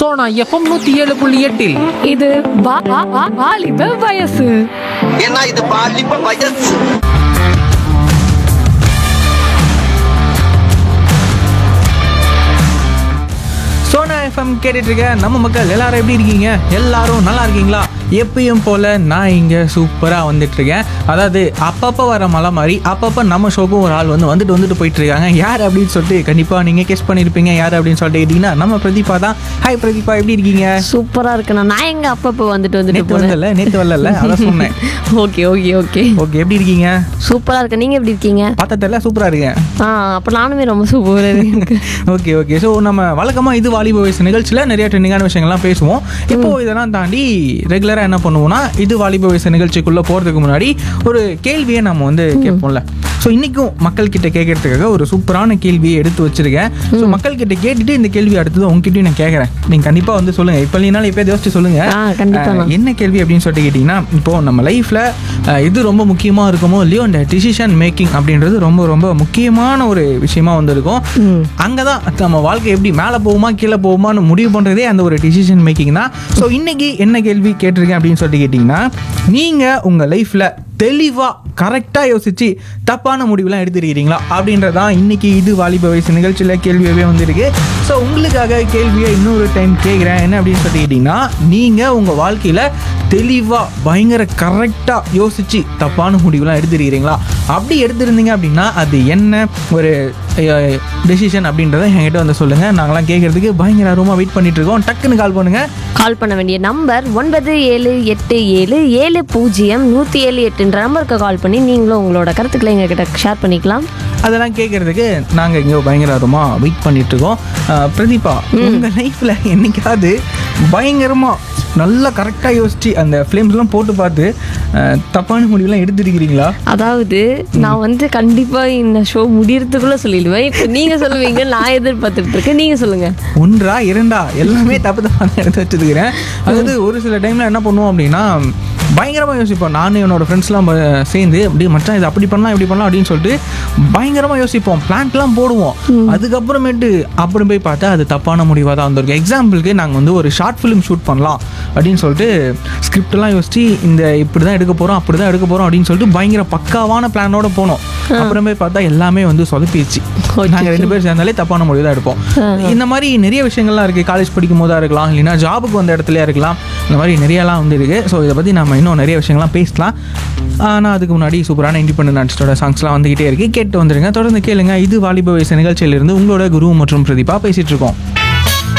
Sona FM நூத்தி ஏழு புள்ளி எட்டில் இது வா- வா- வா- வாலிப வயசு ஏன்னா இது பாலிப்ப வயசு சோனா எஃப்எம் கேட்டுட்டு இருக்க நம்ம மக்கள் எல்லாரும் எப்படி இருக்கீங்க எல்லாரும் நல்லா இருக்கீங்களா எப்பயும் போல நான் இங்கே சூப்பராக வந்துட்டு இருக்கேன் அதாவது அப்பப்போ வர மலை மாதிரி அப்பப்போ நம்ம ஷோக்கும் ஒரு ஆள் வந்து வந்துட்டு வந்துட்டு போயிட்டு இருக்காங்க யார் அப்படின்னு சொல்லிட்டு கண்டிப்பாக நீங்கள் கெஸ் பண்ணியிருப்பீங்க யார் அப்படின்னு சொல்லிட்டு கேட்டிங்கன்னா நம்ம பிரதீபா தான் ஹாய் பிரதீபா எப்படி இருக்கீங்க சூப்பரா இருக்குண்ணா நான் எங்க அப்பப்போ வந்துட்டு வந்துட்டு நேற்று போனேன் வரல நேற்று வரல அதான் சொன்னேன் ஓகே ஓகே ஓகே ஓகே எப்படி இருக்கீங்க சூப்பரா இருக்கு நீங்க எப்படி இருக்கீங்க பார்த்ததில்ல சூப்பராக இருக்கேன் ஆ அப்ப நானுமே ரொம்ப சூப்பரா இருக்கு ஓகே ஓகே ஸோ நம்ம வழக்கமாக இது வாலிப வயசு நிகழ்ச்சியில் நிறைய ட்ரெண்டிங்கான விஷயங்கள்லாம் பேசுவோம் இப்போ இதெல்லாம் தாண்டி ரெகுலராக என்ன பண்ணுவோம்னா இது வாலிப வயசு நிகழ்ச்சிக்குள்ளே போகிறதுக்கு முன்னாடி ஒரு கேள்வியை நம்ம வந்து கேட்போம்ல ஸோ இன்றைக்கும் மக்கள்கிட்ட கேட்கறதுக்காக ஒரு சூப்பரான கேள்வியை எடுத்து வச்சிருக்கேன் ஸோ மக்கள்கிட்ட கேட்டுட்டு இந்த கேள்வி அடுத்தது உங்ககிட்டயும் நான் கேட்குறேன் நீங்கள் கண்டிப்பாக வந்து சொல்லுங்கள் இப்போ இல்லைனாலும் இப்போ யோசிச்சு சொல்லுங்கள் ஆ, கண்டிப்பாண்ணா. அஹ், என்ன கேள்வி அப்படின்னு சொல்லிட்டு கேட்டிங்கன்னா இப்போ நம்ம லைஃப்பில் இது ரொம்ப முக்கியமாக இருக்குமோ இல்லையோ இந்த டிசிஷன் மேக்கிங் அப்படின்றது ரொம்ப ரொம்ப முக்கியமான ஒரு விஷயமா வந்து இருக்கும் அங்கே தான் நம்ம வாழ்க்கை எப்படி மேலே போகுமா கீழே போகுமான்னு முடிவு பண்ணுறதே அந்த ஒரு டிசிஷன் மேக்கிங் தான் ஸோ இன்னைக்கு என்ன கேள்வி கேட்டிருக்கேன் அப்படின்னு சொல்லிட்டு கேட்டிங்கன்னா நீங்கள் உங்கள் லைஃப்பில் தெளிவாக கரெக்டாக யோசிச்சு தப்பான முடிவுலாம் எடுத்துருக்கிறீங்களா அப்படின்றதான் இன்னைக்கு இது வாலிப வயசு நிகழ்ச்சியில் கேள்வியாகவே வந்திருக்கு ஸோ உங்களுக்காக கேள்வியை இன்னொரு டைம் கேட்குறேன் என்ன அப்படின்னு சொல்லிட்டு கேட்டிங்கன்னா நீங்கள் உங்கள் வாழ்க்கையில் தெளிவாக பயங்கர கரெக்டாக யோசிச்சு தப்பான முடிவுலாம் எடுத்துருக்கிறீங்களா அப்படி எடுத்திருந்தீங்க அப்படின்னா அது என்ன ஒரு டெசிஷன் அப்படின்றத என்கிட்ட வந்து சொல்லுங்கள் நாங்களாம் கேட்குறதுக்கு பயங்கர ஆர்வமாக வெயிட் பண்ணிட்டு இருக்கோம் டக்குன்னு கால் பண்ணுங்கள் கால் பண்ண வேண்டிய நம்பர் ஒன்பது ஏழு எட்டு ஏழு ஏழு பூஜ்ஜியம் நூற்றி ஏழு எட்டுன்ற நம்பருக்கு கால் பண்ணி நீங்களும் உங்களோட கருத்துக்களை எங்ககிட்ட ஷேர் பண்ணிக்கலாம் அதெல்லாம் கேட்குறதுக்கு நாங்கள் இங்கே பயங்கர ஆர்வமாக வெயிட் பண்ணிட்டு இருக்கோம் அஹ், பிரதீபா உங்கள் லைஃப்பில் என்னைக்காவது பயங்கரமாக நல்லா கரெக்டாக யோசிச்சு அந்த ஃப்ளேம்ஸ்லாம் போட்டு பார்த்து அஹ், தப்பான முடிவுலாம் எடுத்துருக்கிறீங்களா அதாவது நான் வந்து கண்டிப்பா இந்த ஷோ முடியறதுக்குள்ள சொல்லிடுவேன் இப்போ நீங்க சொல்லுவீங்க நான் எதிர்பார்த்துட்டு இருக்கேன் நீங்க சொல்லுங்க ஒன்றா இரண்டா எல்லாமே தப்பு தப்பாக தான் எடுத்து வச்சுருக்கிறேன் அதாவது ஒரு சில டைமில் என்ன பண்ணுவோம் அப்படின்னா பயங்கரமாக யோசிப்போம் நானும் என்னோட ஃப்ரெண்ட்ஸ்லாம் சேர்ந்து அப்படியே மச்சான் இது அப்படி பண்ணலாம் இப்படி பண்ணலாம் அப்படின்னு சொல்லிட்டு பயங்கரமாக யோசிப்போம் பிளான்ட்லாம் போடுவோம் அதுக்கப்புறமேட்டு அப்புறம் போய் பார்த்தா அது தப்பான முடிவாக தான் வந்திருக்கு எக்ஸாம்பிளுக்கு நாங்கள் வந்து ஒரு ஷார்ட் ஃபிலிம் ஷூட் பண்ணலாம் அப்படின்னு சொல்லிட்டு ஸ்கிரிப்ட்லாம் யோசிச்சு இந்த இப்படி தான் எடுக்க போகிறோம் அப்படி தான் எடுக்க போகிறோம் அப்படின்னு சொல்லிட்டு பயங்கர பக்காவான பிளானோட போனோம் அப்புறமே பார்த்தா எல்லாமே வந்து சொதப்பிடுச்சு நாங்கள் ரெண்டு பேர் சேர்ந்தாலே தப்பான முடிவு தான் எடுப்போம் இந்த மாதிரி நிறைய விஷயங்கள்லாம் இருக்குது காலேஜ் படிக்கும் போதா இருக்கலாம் இல்லைன்னா ஜாபுக்கு வந்த இடத்துலயா இருக்கலாம் இந்த மாதிரி நிறையலாம் வந்து இருக்குது ஸோ இதை பற்றி நம்ம இன்னும் நிறைய விஷயங்கள்லாம் பேசலாம் ஆனால் அதுக்கு முன்னாடி சூப்பரான இண்டிபெண்டன்ட் ஆர்டிஸ்டோட சாங்ஸ்லாம் வந்துகிட்டே இருக்கு கேட்டு வந்துருங்க தொடர்ந்து கேளுங்க இது வாலிப வயசு நிகழ்ச்சியிலிருந்து உங்களோட குரு மற்றும் பிரதீபா பேசிட்டு இருக்கோம்